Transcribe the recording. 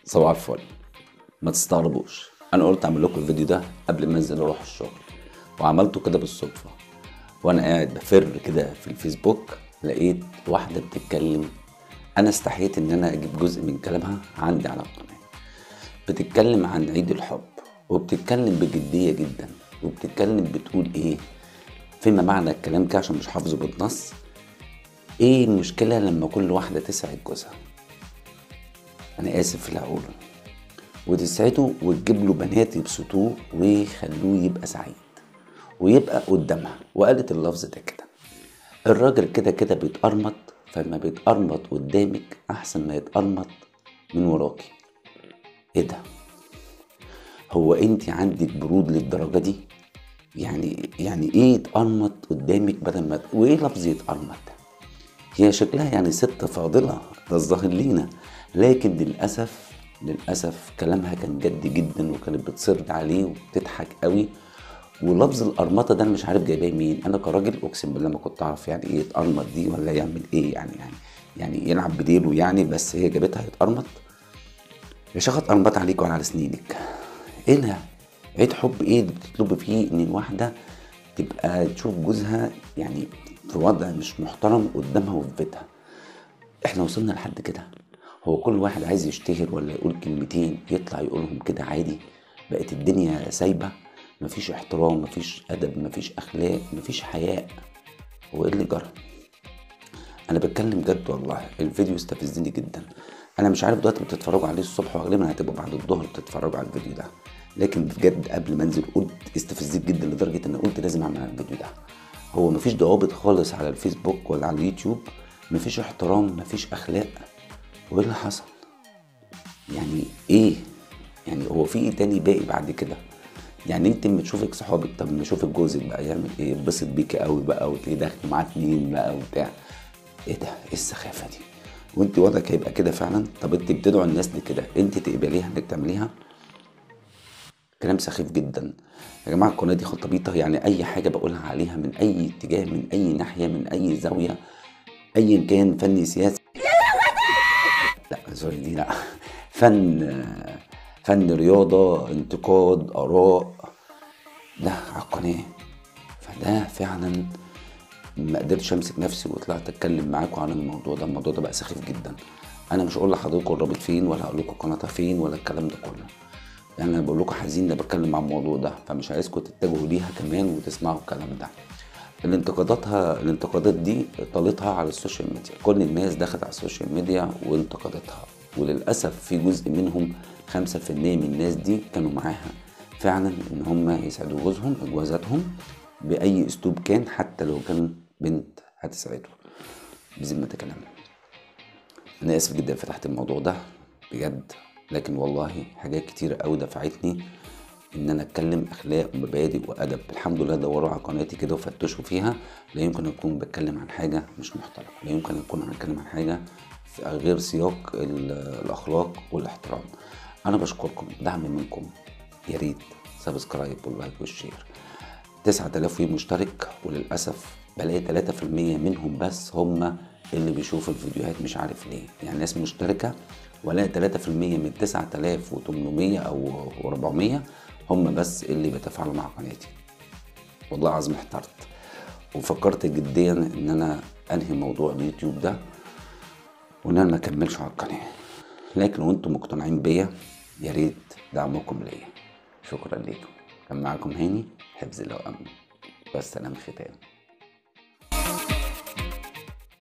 صباح الفل ما تستغربوش انا قلت اعمل لكم الفيديو ده قبل ما انزل اروح الشغل وعملته كده بالصدفه وانا قاعد بفر كده في الفيسبوك لقيت واحده بتتكلم انا استحيت ان انا اجيب جزء من كلامها عندي على القناه بتتكلم عن عيد الحب وبتتكلم بجديه جدا وبتتكلم بتقول ايه فيما معنى الكلام كده عشان مش حافظه بالنص ايه المشكله لما كل واحده تسعد جوزها انا اسف في اللي هقوله وتسعده وتجيب له بنات يبسطوه ويخلوه يبقى سعيد ويبقى قدامها وقالت اللفظ ده كده الراجل كده كده بيتقرمط فلما بيتقرمط قدامك احسن ما يتقرمط من وراكي ايه ده هو انت عندك برود للدرجه دي يعني يعني ايه يتقرمط قدامك بدل ما وايه لفظ يتقرمط هي شكلها يعني ست فاضله ده الظاهر لينا لكن للاسف للاسف كلامها كان جد جدا وكانت بتصر عليه وبتضحك قوي ولفظ القرمطه ده انا مش عارف جايباه مين انا كراجل اقسم بالله ما كنت اعرف يعني ايه يتقرمط دي ولا يعمل ايه يعني يعني يعني يلعب بديله يعني بس هي جابتها يتقرمط يا شيخه اتقرمط عليك وعلى سنينك ايه ده عيد حب ايه اللي بتطلبي فيه ان الواحده تبقى تشوف جوزها يعني في وضع مش محترم قدامها وفي بيتها احنا وصلنا لحد كده هو كل واحد عايز يشتهر ولا يقول كلمتين يطلع يقولهم كده عادي بقت الدنيا سايبه مفيش احترام مفيش ادب مفيش اخلاق مفيش حياء هو ايه اللي جرى انا بتكلم جد والله الفيديو استفزني جدا انا مش عارف دلوقتي بتتفرجوا عليه الصبح وغالبا هتبقوا بعد الظهر بتتفرجوا على الفيديو ده لكن بجد قبل ما انزل قلت استفزيت جدا لدرجه ان قلت لازم اعمل الفيديو ده هو مفيش ضوابط خالص على الفيسبوك ولا على اليوتيوب مفيش احترام مفيش اخلاق وايه اللي حصل يعني ايه يعني هو في ايه تاني باقي بعد كده يعني انت لما تشوفك صحابك طب لما اشوفك جوزك بقى يعمل ايه يتبسط بيكي قوي بقى وتلاقيه داخل معاه اتنين بقى وبتاع ايه ده ايه السخافه دي وانت وضعك هيبقى كده فعلا طب انت بتدعو الناس لكده انت تقبليها انك تعمليها كلام سخيف جدا يا جماعه القناه دي خطبيطه يعني اي حاجه بقولها عليها من اي اتجاه من اي ناحيه من اي زاويه ايا كان فني سياسي لا سوري دي لا فن فن رياضه انتقاد اراء ده على القناه فده فعلا ما قدرتش امسك نفسي وطلعت اتكلم معاكم عن الموضوع ده الموضوع ده بقى سخيف جدا انا مش هقول لحضراتكم الرابط فين ولا هقول لكم قناتها فين ولا الكلام ده كله يعني انا بقول لكم حزين ده بتكلم عن الموضوع ده فمش عايزكم تتجهوا ليها كمان وتسمعوا الكلام ده الانتقاداتها الانتقادات دي طالتها على السوشيال ميديا كل الناس دخلت على السوشيال ميديا وانتقدتها وللاسف في جزء منهم 5% من الناس دي كانوا معاها فعلا ان هم يسعدوا جوزهم جوازاتهم باي اسلوب كان حتى لو كان بنت هتسعده بذمة كلام انا اسف جدا فتحت الموضوع ده بجد لكن والله حاجات كتيرة قوي دفعتني ان انا اتكلم اخلاق ومبادئ وادب الحمد لله دوروا على قناتي كده وفتشوا فيها لا يمكن اكون بتكلم عن حاجه مش محترمه لا يمكن اكون بتكلم عن حاجه في غير سياق الاخلاق والاحترام انا بشكركم دعم منكم يا ريت سبسكرايب واللايك والشير 9000 مشترك وللاسف بلاقي 3% منهم بس هم اللي بيشوفوا الفيديوهات مش عارف ليه يعني ناس مشتركه ولاقي 3% من 9800 او 400 هم بس اللي بيتفاعلوا مع قناتي والله العظيم احترت وفكرت جديا ان انا انهي موضوع اليوتيوب ده وان انا ما اكملش على القناه لكن لو انتم مقتنعين بيا يا ريت دعمكم ليا شكرا ليكم كان معاكم هاني حفظ الله وامن والسلام ختام